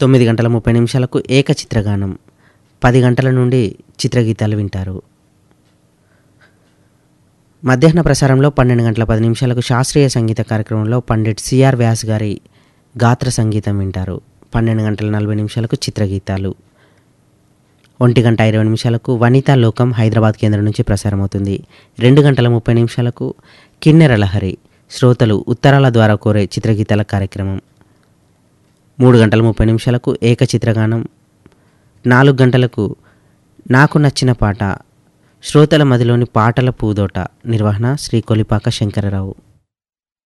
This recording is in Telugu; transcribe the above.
తొమ్మిది గంటల ముప్పై నిమిషాలకు ఏకచిత్రగానం పది గంటల నుండి చిత్రగీతాలు వింటారు మధ్యాహ్న ప్రసారంలో పన్నెండు గంటల పది నిమిషాలకు శాస్త్రీయ సంగీత కార్యక్రమంలో పండిట్ సిఆర్ వ్యాస్ గారి గాత్ర సంగీతం వింటారు పన్నెండు గంటల నలభై నిమిషాలకు చిత్రగీతాలు ఒంటి గంట ఇరవై నిమిషాలకు వనితా లోకం హైదరాబాద్ కేంద్రం నుంచి ప్రసారమవుతుంది రెండు గంటల ముప్పై నిమిషాలకు కిన్నెర లహరి శ్రోతలు ఉత్తరాల ద్వారా కోరే చిత్రగీతాల కార్యక్రమం మూడు గంటల ముప్పై నిమిషాలకు ఏకచిత్రగానం నాలుగు గంటలకు నాకు నచ్చిన పాట శ్రోతల మదిలోని పాటల పూదోట నిర్వహణ శ్రీ కొలిపాక శంకరరావు